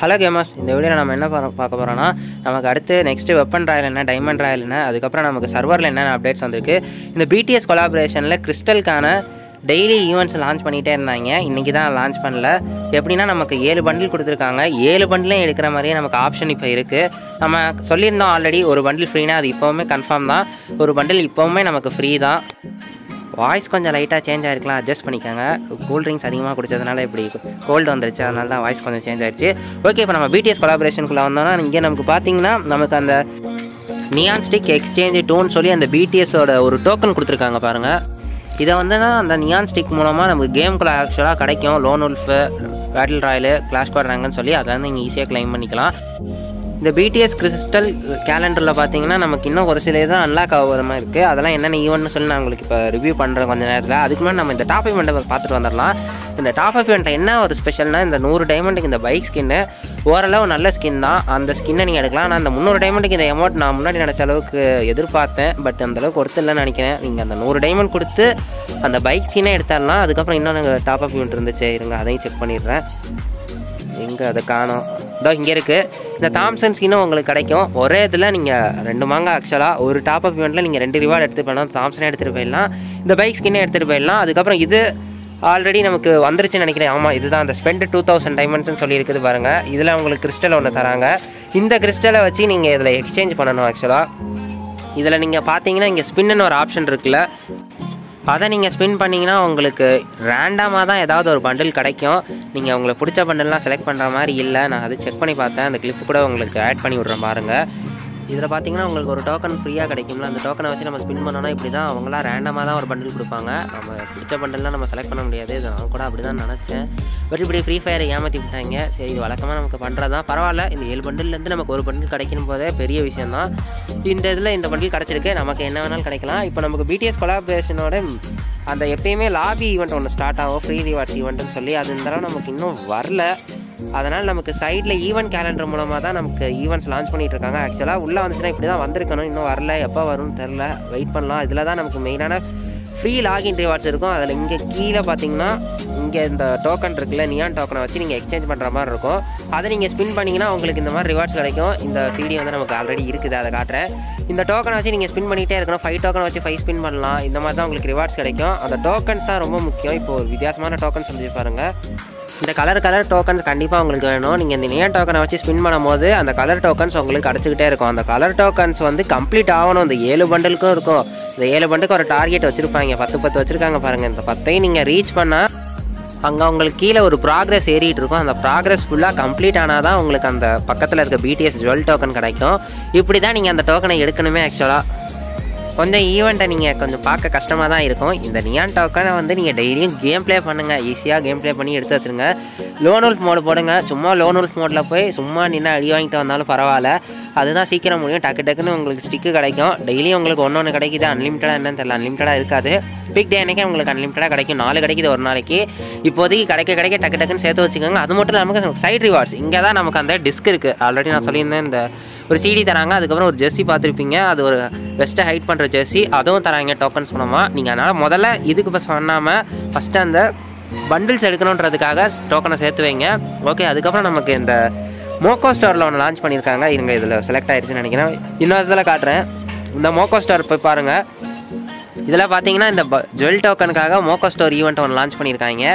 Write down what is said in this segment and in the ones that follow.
hello gamers இந்த வீடியோவில் நம்ம என்ன பார்க்க பார்க்க போகிறோம்னா நமக்கு அடுத்து நெக்ஸ்ட்டு வெப்பன் ராயல் என்ன டைமண்ட் ராயல் என்ன அதுக்கப்புறம் நமக்கு சர்வரில் என்னென்ன அப்டேட்ஸ் வந்திருக்கு இந்த பிடிஎஸ் கொலாபரேஷனில் கிறிஸ்டலுக்கான டெய்லி ஈவெண்ட்ஸ் லான்ச் பண்ணிகிட்டே இருந்தாங்க இன்றைக்கி தான் லான்ச் பண்ணல எப்படின்னா நமக்கு ஏழு பண்டில் கொடுத்துருக்காங்க ஏழு பண்டிலையும் எடுக்கிற மாதிரியே நமக்கு ஆப்ஷன் இப்போ இருக்குது நம்ம சொல்லியிருந்தோம் ஆல்ரெடி ஒரு பண்டில் ஃப்ரீனா அது இப்போவுமே கன்ஃபார்ம் தான் ஒரு பண்டில் இப்போவுமே நமக்கு ஃப்ரீ தான் வாய்ஸ் கொஞ்சம் லைட்டாக சேஞ்ச் ஆகிருக்கலாம் அட்ஜஸ்ட் பண்ணிக்கோங்க கூல் ட்ரிங்க்ஸ் அதிகமாக குடிச்சதுனால இப்படி கோல்டு வந்துருச்சு அதனால தான் வாய்ஸ் கொஞ்சம் சேஞ்ச் ஆயிடுச்சு ஓகே இப்போ நம்ம பிடிஎஸ் கொலாபரேஷனுக்குள்ளே வந்தோம்னா இங்கே நமக்கு பார்த்தீங்கன்னா நமக்கு அந்த நியான் ஸ்டிக் எக்ஸ்சேஞ்ச் டோன் சொல்லி அந்த பிடிஎஸோட ஒரு டோக்கன் கொடுத்துருக்காங்க பாருங்கள் இதை வந்துன்னா அந்த நியான் ஸ்டிக் மூலமாக நமக்கு கேம்குள்ளே ஆக்சுவலாக கிடைக்கும் lone wolf battle royale clash squad ரேங்குன்னு சொல்லி அதை வந்து நீங்கள் ஈஸியாக க்ளைம் பண்ணிக்கலாம் இந்த பிடிஎஸ் கிறிஸ்டல் கேலண்டரில் பார்த்தீங்கன்னா நமக்கு இன்னும் ஒரு சில தான் அன்லாக் ஆகிற மாதிரி இருக்குது அதெல்லாம் என்னென்ன ஈவெண்ட்னு சொல்லி நான் உங்களுக்கு இப்போ ரிவ்யூ பண்ணுறேன் கொஞ்சம் நேரத்தில் அதுக்கு முன்னாடி நம்ம இந்த டாப் இவெண்ட்டை பார்த்துட்டு வந்துடலாம் இந்த டாப் அப் இவெண்ட்டில் என்ன ஒரு ஸ்பெஷல்னா இந்த நூறு டைமண்டுக்கு இந்த பைக் ஸ்கின்னு ஓரளவு நல்ல ஸ்கின் தான் அந்த ஸ்கின்னை நீங்கள் எடுக்கலாம் ஆனால் அந்த முந்நூறு டைமண்டுக்கு இந்த அமௌண்ட் நான் முன்னாடி நினச்ச அளவுக்கு எதிர்பார்த்தேன் பட் அந்த அளவுக்கு ஒருத்தர் இல்லைன்னு நினைக்கிறேன் நீங்கள் அந்த நூறு டைமண்ட் கொடுத்து அந்த பைக் ஸ்கின்னே எடுத்துடலாம் அதுக்கப்புறம் இன்னொன்று டாப் அப் இவெண்ட் இருந்துச்சு இருங்க அதையும் செக் பண்ணிடுறேன் எங்கே அதை காணோம் இதோ இங்கே இருக்குது இந்த தாம்சன் ஸ்கின்னும் உங்களுக்கு கிடைக்கும் ஒரே இதில் நீங்கள் ரெண்டு மாங்க ஆக்சுவலாக ஒரு டாப் அப் இவெண்ட்டில் நீங்கள் ரெண்டு ரிவார்டு எடுத்து போயிடலாம் தாம்சனே எடுத்துகிட்டு போயிடலாம் இந்த பைக் ஸ்கின்னே எடுத்துகிட்டு போயிடலாம் அதுக்கப்புறம் இது ஆல்ரெடி நமக்கு வந்துருச்சுன்னு நினைக்கிறேன் ஆமாம் இதுதான் அந்த ஸ்பெண்ட் டூ தௌசண்ட் டைமண்ட்ஸ்னு சொல்லி இருக்குது பாருங்கள் இதில் உங்களுக்கு கிறிஸ்டல் ஒன்று தராங்க இந்த கிறிஸ்டலை வச்சு நீங்கள் இதில் எக்ஸ்சேஞ்ச் பண்ணணும் ஆக்சுவலாக இதில் நீங்கள் பார்த்தீங்கன்னா இங்கே ஸ்பின்னு ஒரு ஆப்ஷன் இருக்குல்ல அதை நீங்கள் ஸ்பின் பண்ணிங்கன்னா உங்களுக்கு ரேண்டமாக தான் ஏதாவது ஒரு பண்டில் கிடைக்கும் நீங்கள் உங்களுக்கு பிடிச்ச பண்டில்லாம் செலக்ட் பண்ணுற மாதிரி இல்லை நான் அது செக் பண்ணி பார்த்தேன் அந்த கிளிப் கூட உங்களுக்கு ஆட் பண்ணி விட்றேன் பாருங்கள் இதில் பார்த்தீங்கன்னா உங்களுக்கு ஒரு டோக்கன் ஃப்ரீயாக கிடைக்கும்ல அந்த டோக்கனை வச்சு நம்ம ஸ்பின் பண்ணோன்னா இப்படி தான் அவங்களாம் ரேண்டமாக தான் ஒரு பண்டில் கொடுப்பாங்க நம்ம பிடிச்ச பண்டில்லாம் நம்ம செலக்ட் பண்ண முடியாது இது நான் கூட அப்படி தான் நினச்சேன் பட் இப்படி ஃப்ரீ ஃபயரை ஏமாற்றி விட்டாங்க சரி இது வழக்கமாக நமக்கு பண்ணுறது தான் பரவாயில்ல இந்த ஏழு பண்டில்லேருந்து நமக்கு ஒரு பண்டில் கிடைக்கும் போதே பெரிய விஷயம் தான் இந்த இதில் இந்த பண்டில் கிடச்சிருக்கு நமக்கு என்ன வேணாலும் கிடைக்கலாம் இப்போ நமக்கு பிடிஎஸ் கொலாபரேஷனோட அந்த எப்பயுமே லாபி ஈவெண்ட் ஒன்று ஸ்டார்ட் ஆகும் ஃப்ரீ ரிவார்ட்ஸ் ஈவெண்ட்னு சொல்லி அது இந்த தடவை நமக்கு இன்னும் வரல அதனால் நமக்கு சைடில் ஈவெண்ட் கேலண்டர் மூலமாக தான் நமக்கு ஈவெண்ட்ஸ் லான்ச் பண்ணிட்டு இருக்காங்க ஆக்சுவலாக உள்ளே வந்துச்சுன்னா இப்படி தான் வந்திருக்கணும் இன்னும் வரல எப்போ வரும்னு தெரில வெயிட் பண்ணலாம் இதில் தான் நமக்கு மெயினான ஃப்ரீ லாகின் ரிவார்ட்ஸ் இருக்கும் அதில் இங்கே கீழே பார்த்தீங்கன்னா இங்கே இந்த டோக்கன் இருக்குல்ல நியான் டோக்கனை வச்சு நீங்கள் எக்ஸ்சேஞ்ச் பண்ணுற மாதிரி இருக்கும் அதை நீங்கள் ஸ்பின் பண்ணிங்கன்னா உங்களுக்கு இந்த மாதிரி ரிவார்ட்ஸ் கிடைக்கும் இந்த சிடி வந்து நமக்கு ஆல்ரெடி இருக்குது அதை காட்டுறேன் இந்த டோக்கனை வச்சு நீங்கள் ஸ்பின் பண்ணிகிட்டே இருக்கணும் ஃபைவ் டோக்கனை வச்சு ஃபைவ் ஸ்பின் பண்ணலாம் இந்த மாதிரி தான் உங்களுக்கு ரிவார்ட்ஸ் கிடைக்கும் அந்த டோக்கன்ஸ் தான் ரொம்ப முக்கியம் இப்போ ஒரு வித்தியாசமான டோக்கன்ஸ் வந்து பாருங்கள் இந்த கலர் கலர் டோக்கன்ஸ் கண்டிப்பாக உங்களுக்கு வேணும் நீங்கள் இந்த நியன் டோக்கனை வச்சு ஸ்பின் பண்ணும்போது அந்த கலர் டோக்கன்ஸ் உங்களுக்கு கிடச்சிக்கிட்டே இருக்கும் அந்த கலர் டோக்கன்ஸ் வந்து கம்ப்ளீட் ஆகணும் இந்த ஏழு பண்டலுக்கும் இருக்கும் இந்த ஏழு பண்டுக்கு ஒரு டார்கெட் வச்சுருப்பாங்க பத்து பத்து வச்சுருக்காங்க பாருங்கள் இந்த பத்தையும் நீங்கள் ரீச் பண்ணால் அங்கே உங்களுக்கு கீழே ஒரு ப்ராக்ரஸ் ஏறிட்டு இருக்கும் அந்த ப்ராக்ரஸ் ஃபுல்லாக கம்ப்ளீட் ஆனால் தான் உங்களுக்கு அந்த பக்கத்தில் இருக்க பிடிஎஸ் ஜுவல் டோக்கன் கிடைக்கும் இப்படி தான் நீங்கள் அந்த டோக்கனை எடுக்கணுமே ஆக்சுவலாக கொஞ்சம் ஈவெண்ட்டை நீங்கள் கொஞ்சம் பார்க்க கஷ்டமாக தான் இருக்கும் இந்த நியான் டோக்கனை வந்து நீங்கள் டெய்லியும் கேம் ப்ளே பண்ணுங்கள் ஈஸியாக கேம் ப்ளே பண்ணி எடுத்து வச்சுருங்க லோன் உல்ஃப் மோடு போடுங்க சும்மா லோன் உல்ஃப் மோடில் போய் சும்மா நின்று அடி வாங்கிட்டு வந்தாலும் பரவாயில்ல அதுதான் சீக்கிரம் முடியும் டக்கு டக்குன்னு உங்களுக்கு ஸ்டிக்கு கிடைக்கும் டெய்லியும் உங்களுக்கு ஒன்று ஒன்று கிடைக்குது அன்லிமிட்டடாக என்னன்னு தெரியல அன்லிமிட்டடாக இருக்காது பிக் டே அன்றைக்கி உங்களுக்கு அன்லிமிட்டடாக கிடைக்கும் நாலு கிடைக்குது ஒரு நாளைக்கு இப்போதைக்கு கிடைக்க கிடைக்க டக்கு டக்குன்னு சேர்த்து வச்சுக்கோங்க அது மட்டும் இல்லாமல் நமக்கு சைட் ரிவார்ட்ஸ் இங்கே தான் நமக்கு அந்த டிஸ்க் இருக்குது ஆல்ரெடி நான் சொல்லியிருந்தேன் இந்த ஒரு சிடி தராங்க அதுக்கப்புறம் ஒரு ஜெர்சி பார்த்துருப்பீங்க அது ஒரு பெஸ்ட்டை ஹைட் பண்ணுற ஜெர்சி அதுவும் தராங்க டோக்கன்ஸ் மூலமாக நீங்கள் அதனால் முதல்ல இதுக்கு இப்போ சொன்னாமல் ஃபஸ்ட்டு அந்த பண்டில்ஸ் எடுக்கணுன்றதுக்காக டோக்கனை சேர்த்து வைங்க ஓகே அதுக்கப்புறம் நமக்கு இந்த மோக்கோ ஸ்டோரில் ஒன்று லான்ச் பண்ணியிருக்காங்க இருங்க இதில் செலக்ட் ஆயிடுச்சுன்னு நினைக்கிறேன் இன்னொரு இதில் காட்டுறேன் இந்த மோக்கோ ஸ்டோர் போய் பாருங்கள் இதில் பார்த்தீங்கன்னா இந்த ஜுவல் டோக்கனுக்காக மோக்கோ ஸ்டோர் ஈவெண்ட் ஒன்று லான்ச் பண்ணியிருக்காங்க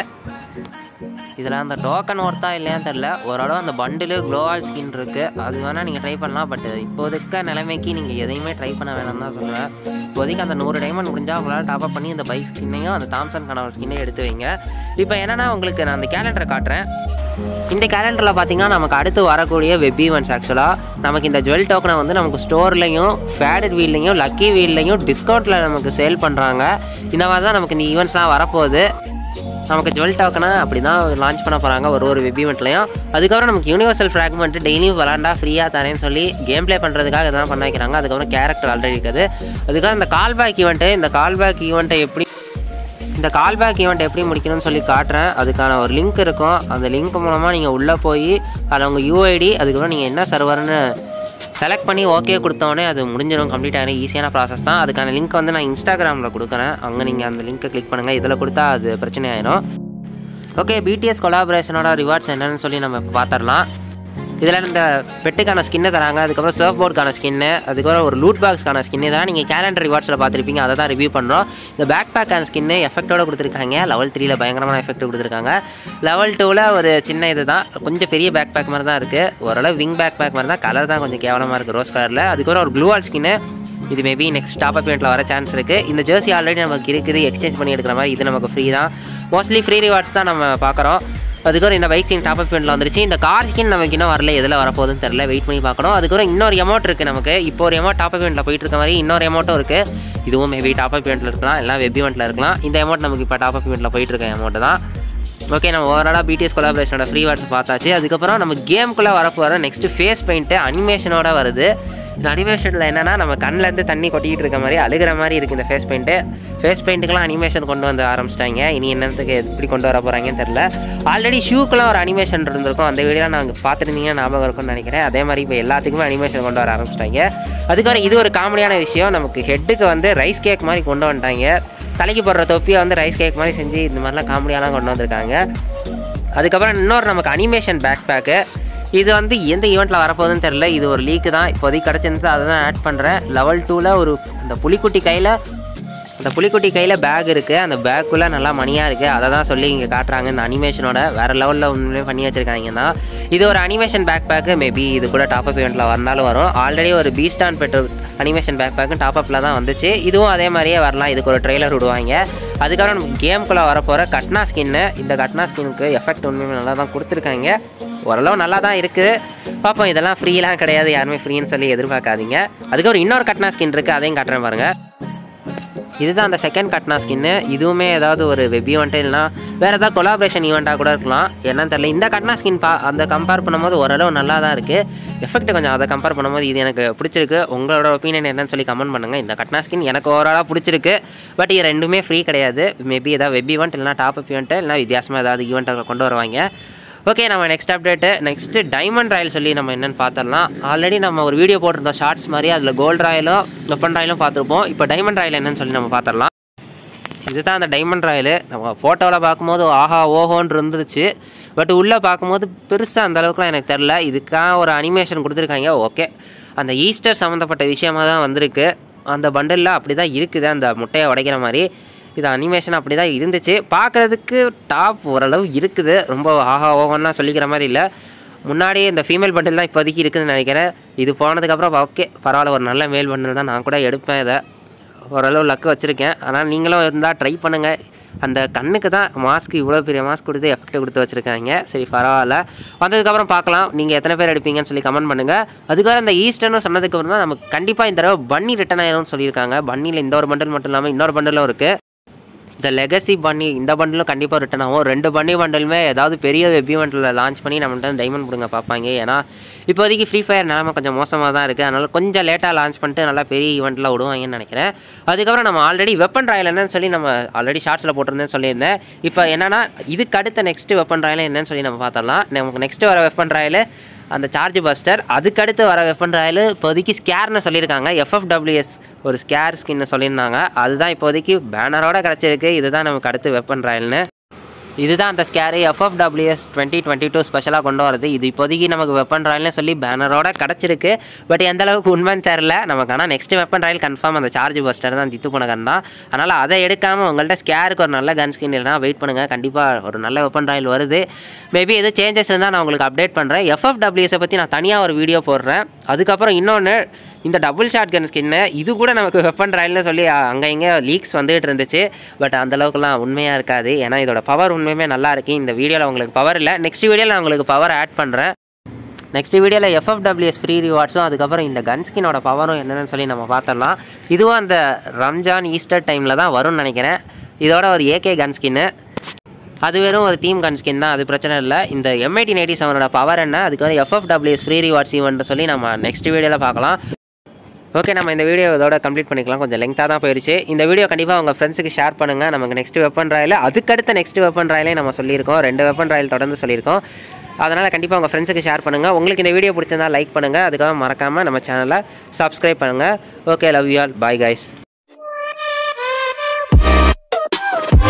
இதில் அந்த டோக்கன் ஒர்த்தா இல்லையான்னு தெரில ஓரளவு அந்த பண்டிலு க்ளோவால் ஸ்கின் இருக்குது அது வேணால் நீங்கள் ட்ரை பண்ணலாம் பட் இப்போதைக்க நிலைமைக்கு நீங்கள் எதையுமே ட்ரை பண்ண வேணாம்னு தான் சொல்லுவேன் இப்போதைக்கு அந்த நூறு டைமண்ட் முடிஞ்சால் உங்களால் டாப் அப் பண்ணி இந்த பைக் ஸ்கின்னையும் அந்த தாம்சன் கனவல் ஸ்கின்னையும் எடுத்து வைங்க இப்போ என்னென்னா உங்களுக்கு நான் அந்த கேலண்டரை காட்டுறேன் இந்த கேலண்டரில் பார்த்தீங்கன்னா நமக்கு அடுத்து வரக்கூடிய வெப் ஈவெண்ட்ஸ் ஆக்சுவலாக நமக்கு இந்த ஜுவல் டோக்கனை வந்து நமக்கு ஸ்டோர்லையும் ஃபேடட் வீல்லையும் லக்கி வீல்லையும் டிஸ்கவுண்ட்டில் நமக்கு சேல் பண்ணுறாங்க இந்த மாதிரி தான் நமக்கு இந்த ஈவெண்ட்ஸ்லாம் வரப்போகுது நமக்கு ஜுவல் டோக்கனை அப்படி தான் லான்ச் பண்ண போகிறாங்க ஒரு ஒரு வெப் ஈவெண்ட்லையும் அதுக்கப்புறம் நமக்கு யூனிவர்சல் ஃப்ராக்மெண்ட் டெய்லியும் விளாண்டா ஃப்ரீயாக தரேன்னு சொல்லி கேம் ப்ளே பண்ணுறதுக்காக இதெல்லாம் பண்ண வைக்கிறாங்க அதுக்கப்புறம் கேரக்டர் ஆல்ரெடி இருக்குது அதுக்காக இந்த கால் பேக் ஈவெண்ட்டு இந்த கால் பேக் ஈவெண்ட்டை எப்படி இந்த கால் பேக் ஈவெண்ட் எப்படி முடிக்கணும்னு சொல்லி காட்டுறேன் அதுக்கான ஒரு லிங்க் இருக்கும் அந்த லிங்க் மூலமாக நீங்கள் உள்ளே போய் அதில் உங்கள் யூஐடி அதுக்கப்புறம் நீங்கள் என்ன சர்வர்னு செலக்ட் பண்ணி ஓகே கொடுத்தோடனே அது முடிஞ்சிடும் கம்ப்ளீட் ஆகிடும் ஈஸியான ப்ராசஸ் தான் அதுக்கான லிங்க் வந்து நான் இன்ஸ்டாகிராமில் கொடுக்குறேன் அங்கே நீங்கள் அந்த லிங்க்கை கிளிக் பண்ணுங்கள் இதில் கொடுத்தா அது பிரச்சனை ஆயிரும் ஓகே பிடிஎஸ் கொலாபரேஷனோட ரிவார்ட்ஸ் என்னன்னு சொல்லி நம்ம இப்போ பார்த்துடலாம் இதில் இந்த பெட்டுக்கான ஸ்கின்னு தராங்க அதுக்கப்புறம் சர்ஃப் போர்டுக்கான ஸ்கின்னு அதுக்கப்புறம் ஒரு லூட் பாக்ஸ்க்கான ஸ்கின்னு தான் நீங்கள் கேலண்டர் ரிவார்ட்ஸில் பார்த்துருப்பீங்க அதை தான் ரிவ்யூ பண்ணுறோம் இந்த பேக் பேக்கான ஸ்கின்னு எஃபெக்டோட கொடுத்துருக்காங்க லெவல் த்ரீல பயங்கரமான எஃபெக்ட் கொடுத்துருக்காங்க லெவல் டூவில் ஒரு சின்ன இது தான் கொஞ்சம் பெரிய பேக் பேக் மாதிரி தான் இருக்குது ஓரளவு விங் பேக் பேக் மாதிரி தான் கலர் தான் கொஞ்சம் கேவலமாக இருக்குது ரோஸ் கலரில் அதுக்கப்புறம் ஒரு ப்ளூ ஆல் ஸ்கின்னு இது மேபி நெக்ஸ்ட் டாப் அப் இவெண்ட்டில் வர சான்ஸ் இருக்குது இந்த ஜெர்சி ஆல்ரெடி நமக்கு இருக்குது எக்ஸ்சேஞ்ச் பண்ணி எடுக்கிற மாதிரி இது நமக்கு ஃப்ரீ தான் மோஸ்ட்லி ஃப்ரீ ரிவார்ட்ஸ் தான் நம்ம பார்க்குறோம் அதுக்கப்புறம் இந்த பைக் ஸ்கின் டாப் அப் இவெண்ட்டில் வந்துருச்சு இந்த கார் ஸ்கின் நமக்கு இன்னும் வரல எதில் வரப்போகுதுன்னு தெரில வெயிட் பண்ணி பார்க்கணும் அதுக்கப்புறம் இன்னொரு அமௌண்ட் இருக்குது நமக்கு இப்போ ஒரு அமௌண்ட் டாப் அப் இவெண்ட்டில் போயிட்டு இருக்க மாதிரி இன்னொரு அமௌண்ட்டும் இருக்குது இதுவும் மேபி டாப் அப் இவெண்ட்டில் இருக்கலாம் எல்லாம் வெப் இவெண்ட்டில் இருக்கலாம் இந்த அமௌண்ட் நமக்கு இப்போ டாப் அப் இவெண்ட்டில் போயிட்டு இருக்க அமௌண்ட் தான் ஓகே நம்ம ஓவராலாக பிடிஎஸ் கொலாபரேஷனோட ஃப்ரீ வாட்ஸ் பார்த்தாச்சு அதுக்கப்புறம் நம்ம கேமுக்குள்ளே வரப்போகிற நெக்ஸ்ட் ஃபேஸ் பெயிண்ட்டு அனிமேஷனோட வருது இந்த அனிமேஷனில் என்னென்னா நம்ம கண்ணிலேருந்து தண்ணி கொட்டிக்கிட்டு இருக்க மாதிரி அழுகிற மாதிரி இருக்குது இந்த ஃபேஸ் பெயிண்ட்டு ஃபேஸ் பெயிண்ட்டுக்கெலாம் அனிமேஷன் கொண்டு வந்து ஆரம்பிச்சிட்டாங்க இனி என்னத்துக்கு எப்படி கொண்டு வர போகிறாங்கன்னு தெரில ஆல்ரெடி ஷூக்கெலாம் ஒரு அனிமேஷன் இருந்திருக்கும் அந்த வீடியோ நாங்கள் பார்த்துருந்தீங்கன்னா ஞாபகம் இருக்கும்னு நினைக்கிறேன் அதே மாதிரி இப்போ எல்லாத்துக்குமே அனிமேஷன் கொண்டு வர ஆரம்பிச்சிட்டாங்க அதுக்கப்புறம் இது ஒரு காமெடியான விஷயம் நமக்கு ஹெட்டுக்கு வந்து ரைஸ் கேக் மாதிரி கொண்டு வந்துட்டாங்க தலைக்கு போடுற தொப்பியை வந்து ரைஸ் கேக் மாதிரி செஞ்சு இந்த மாதிரிலாம் காமெடியாலாம் கொண்டு வந்திருக்காங்க அதுக்கப்புறம் இன்னொரு நமக்கு அனிமேஷன் பேக் பேக்கு இது வந்து எந்த ஈவெண்ட்டில் வரப்போகுதுன்னு தெரில இது ஒரு லீக்கு தான் இப்போதைக்கு கிடச்சிருந்து அதை தான் ஆட் பண்ணுறேன் லெவல் டூவில் ஒரு இந்த புலிக்குட்டி கையில் அந்த புலிக்குட்டி கையில் பேக் இருக்குது அந்த பேக்குள்ளே நல்லா மணியாக இருக்குது அதை தான் சொல்லி இங்கே காட்டுறாங்க இந்த அனிமேஷனோட வேறு லெவலில் உண்மையிலே பண்ணி வச்சுருக்காங்க தான் இது ஒரு அனிமேஷன் பேக் பேக்கு மேபி இது கூட டாப் அப் இவெண்ட்டில் வந்தாலும் வரும் ஆல்ரெடி ஒரு பீஸ்டான் பெட்ரோல் அனிமேஷன் பேக் பேக்கும் டாப் அப்பில் தான் வந்துச்சு இதுவும் அதே மாதிரியே வரலாம் இதுக்கு ஒரு ட்ரெய்லர் விடுவாங்க அதுக்கப்புறம் நமக்கு கேம்குள்ளே வரப்போகிற கட்னா ஸ்கின்னு இந்த கட்னா ஸ்கின்னுக்கு எஃபெக்ட் உண்மையுமே நல்லா தான் கொடுத்துருக்காங்க ஓரளவு நல்லா தான் இருக்குது பார்ப்போம் இதெல்லாம் ஃப்ரீலாம் கிடையாது யாருமே ஃப்ரீன்னு சொல்லி எதிர்பார்க்காதீங்க அதுக்கப்புறம் இன்னொரு கட்னா ஸ்கின் இருக்குது அதையும் காட்டுறேன் பாருங்கள் இதுதான் அந்த செகண்ட் கட்னா ஸ்கின்னு இதுவுமே ஏதாவது ஒரு வெப் ஈவெண்ட்டு இல்லைனா வேறு ஏதாவது கொலாபரேஷன் ஈவெண்ட்டாக கூட இருக்கலாம் என்னன்னு தெரியல இந்த கட்னா ஸ்கின் பா அந்த கம்பேர் பண்ணும்போது ஓரளவு நல்லா தான் இருக்குது எஃபெக்ட் கொஞ்சம் அதை கம்பேர் பண்ணும்போது இது எனக்கு பிடிச்சிருக்கு உங்களோட ஒப்பீனியன் என்னன்னு சொல்லி கமெண்ட் பண்ணுங்கள் இந்த கட்னா ஸ்கின் எனக்கு ஓவராலாக பிடிச்சிருக்கு பட் இது ரெண்டுமே ஃப்ரீ கிடையாது மேபி ஏதாவது வெப் ஈவெண்ட் இல்லைனா டாப் அப் ஈவெண்ட்டு இல்லைனா வித்தியாசமாக ஏதாவது ஈவெண்ட்டை கொண்டு வருவாங்க ஓகே நம்ம next update next diamond royale சொல்லி நம்ம என்னென்னு பார்த்துடலாம் ஆல்ரெடி நம்ம ஒரு வீடியோ போட்டிருந்தோம் ஷார்ட்ஸ் மாதிரி அதில் கோல்டு ராயலும் வெப்பன் ராயலும் பார்த்துருப்போம் இப்போ டைமண்ட் ராயல் என்னன்னு சொல்லி நம்ம பார்த்துடலாம் இதுதான் அந்த டைமண்ட் ராயல் நம்ம ஃபோட்டோவில் பார்க்கும்போது ஆஹா ஓஹோன்னு இருந்துச்சு பட் உள்ளே பார்க்கும்போது பெருசாக அந்த அளவுக்குலாம் எனக்கு தெரில இதுக்காக ஒரு அனிமேஷன் கொடுத்துருக்காங்க ஓகே அந்த ஈஸ்டர் சம்மந்தப்பட்ட விஷயமாக தான் வந்திருக்கு அந்த பண்டலில் அப்படி தான் இருக்குது அந்த முட்டையை உடைக்கிற மாதிரி இது அனிமேஷன் அப்படி தான் இருந்துச்சு பார்க்குறதுக்கு டாப் ஓரளவு இருக்குது ரொம்ப ஆஹா ஓஹோன்னா சொல்லிக்கிற மாதிரி இல்லை முன்னாடி இந்த ஃபீமேல் பண்டில் தான் இப்போதைக்கு இருக்குதுன்னு நினைக்கிறேன் இது போனதுக்கப்புறம் ஓகே பரவாயில்ல ஒரு நல்ல மேல் பண்டில் தான் நான் கூட எடுப்பேன் இதை ஓரளவு லக்கு வச்சுருக்கேன் ஆனால் நீங்களும் இருந்தால் ட்ரை பண்ணுங்கள் அந்த கண்ணுக்கு தான் மாஸ்க் இவ்வளோ பெரிய மாஸ்க் கொடுத்து எஃபெக்ட் கொடுத்து வச்சுருக்காங்க சரி பரவாயில்ல வந்ததுக்கப்புறம் பார்க்கலாம் நீங்கள் எத்தனை பேர் எடுப்பீங்கன்னு சொல்லி கமெண்ட் பண்ணுங்கள் அதுக்கப்புறம் இந்த ஈஸ்டர்னு சொன்னதுக்கு அப்புறம் தான் நமக்கு கண்டிப்பாக இந்த தடவை பன்னி ரிட்டன் ஆயிரும்னு சொல்லியிருக்காங்க பன்னியில் இந்த ஒரு பண்டல் மட்டும் இல்லாமல் இன்னொரு பண்டலும் இருக்குது இந்த லெகசி பன்னி இந்த பண்டிலும் கண்டிப்பாக ரிட்டன் ஆகும் ரெண்டு பன்னி பண்டலுமே ஏதாவது பெரிய வெப் ஈவெண்ட்டில் லான்ச் பண்ணி நம்மள்ட்ட டைமண்ட் கொடுங்க பார்ப்பாங்க ஏன்னா இப்போதைக்கு ஃப்ரீ ஃபயர் நிலமை கொஞ்சம் மோசமாக தான் இருக்குது அதனால் கொஞ்சம் லேட்டாக லான்ச் பண்ணிட்டு நல்லா பெரிய ஈவெண்ட்டில் விடுவாங்கன்னு நினைக்கிறேன் அதுக்கப்புறம் நம்ம ஆல்ரெடி வெப்பன் ராயல் என்னன்னு சொல்லி நம்ம ஆல்ரெடி ஷார்ட்ஸில் போட்டிருந்தேன்னு சொல்லியிருந்தேன் இப்போ என்னன்னா இதுக்கு அடுத்த நெக்ஸ்ட் வெப்பன் ராயல் என்னன்னு சொல்லி நம்ம பார்த்தரலாம் நமக்கு நெக்ஸ்ட் வர வெப்பன் ராயல் அந்த சார்ஜ் பஸ்டர் அதுக்கடுத்து வர வெப்பன் ராயல் இப்போதைக்கு ஸ்கேர்னு சொல்லியிருக்காங்க எஃப்எஃப்டபிள்யூஎஸ் ஒரு ஸ்கேர் ஸ்கின்னு சொல்லியிருந்தாங்க அதுதான் இப்போதைக்கு பேனரோட கிடச்சிருக்கு இதுதான் நமக்கு அடுத்து வெப்பன் ராயல்னு இதுதான் அந்த scar FFWS twenty twenty two ஸ்பெஷலாக கொண்டு வரது இது இப்போதைக்கு நமக்கு வெப்பன் ராயல்னு சொல்லி பேனரோட கிடச்சிருக்கு பட் எந்த அளவுக்கு உண்மைன்னு தெரில நமக்கு ஆனால் நெக்ஸ்ட் வெப்பன் ராயல் கன்ஃபார்ம் அந்த சார்ஜ் பஸ்டர் தான் தித்து போன கன் தான் அதனால் அதை எடுக்காமல் உங்கள்கிட்ட ஸ்கேருக்கு ஒரு நல்ல கன் ஸ்கின் இல்லைனா வெயிட் பண்ணுங்கள் கண்டிப்பாக ஒரு நல்ல வெப்பன் ராயல் வருது மேபி எதுவும் சேஞ்சஸ் இருந்தால் நான் உங்களுக்கு அப்டேட் பண்ணுறேன் எஃப்எஃப்டபிள்யூஎஸை பற்றி நான் தனியாக ஒரு வீடியோ போடுறேன் அதுக்கப்புறம் இன்னொன்று இந்த டபுள் ஷாட் கன் ஸ்கின்னு இது கூட நமக்கு வெப்பன் ராயல்னு சொல்லி அங்கே இங்கே லீக்ஸ் வந்துகிட்டு இருந்துச்சு பட் அந்த அளவுக்குலாம் உண்மையாக இருக்காது ஏன்னா இதோட பவர் உண்மையுமே நல்லா இருக்கு இந்த வீடியோவில் உங்களுக்கு பவர் இல்லை நெக்ஸ்ட் வீடியோவில் நான் உங்களுக்கு பவர் ஆட் பண்ணுறேன் நெக்ஸ்ட் வீடியோவில் எஃப்எஃப்டபிள்யூஎஸ் ஃப்ரீ ரிவார்ட்ஸும் அதுக்கப்புறம் இந்த கன் ஸ்கினோட பவரும் என்னென்னு சொல்லி நம்ம பார்த்துடலாம் இதுவும் அந்த ரம்ஜான் ஈஸ்டர் டைமில் தான் வரும்னு நினைக்கிறேன் இதோட ஒரு ஏகே கன் ஸ்கின்னு அது வெறும் ஒரு தீம் கன் ஸ்கின் தான் அது பிரச்சனை இல்லை இந்த எம்ஐடி எயிட்டி செவனோட பவர் என்ன அதுக்கு வந்து எஃப்எஃப்டபிள்யூஎஸ் ஃப்ரீ ரிவார்ட்ஸ் ஈவெண்ட் சொல்லி நம்ம நெக்ஸ்ட் வீடியோவில் பார்க்கலாம் ஓகே நம்ம இந்த வீடியோ இதோட கம்ப்ளீட் பண்ணிக்கலாம் கொஞ்சம் லெங்காக தான் போயிடுச்சு இந்த வீடியோ கண்டிப்பாக உங்கள் ஃப்ரெண்ட்ஸுக்கு ஷேர் பண்ணுங்கள் நமக்கு நெக்ஸ்ட் வெப்பன் ராயில் அதுக்கடுத்த நெக்ஸ்ட் வெப்பன் ராயிலே நம்ம சொல்லியிருக்கோம் ரெண்டு வெப்பன் ராயல் தொடர்ந்து சொல்லியிருக்கோம் அதனால் கண்டிப்பாக உங்கள் ஃப்ரெண்ட்ஸுக்கு ஷேர் பண்ணுங்கள் உங்களுக்கு இந்த வீடியோ பிடிச்சிருந்தா லைக் பண்ணுங்கள் அதுக்காக மறக்காமல் நம்ம சேனலை சப்ஸ்கிரைப் பண்ணுங்கள் okay love you all bye guys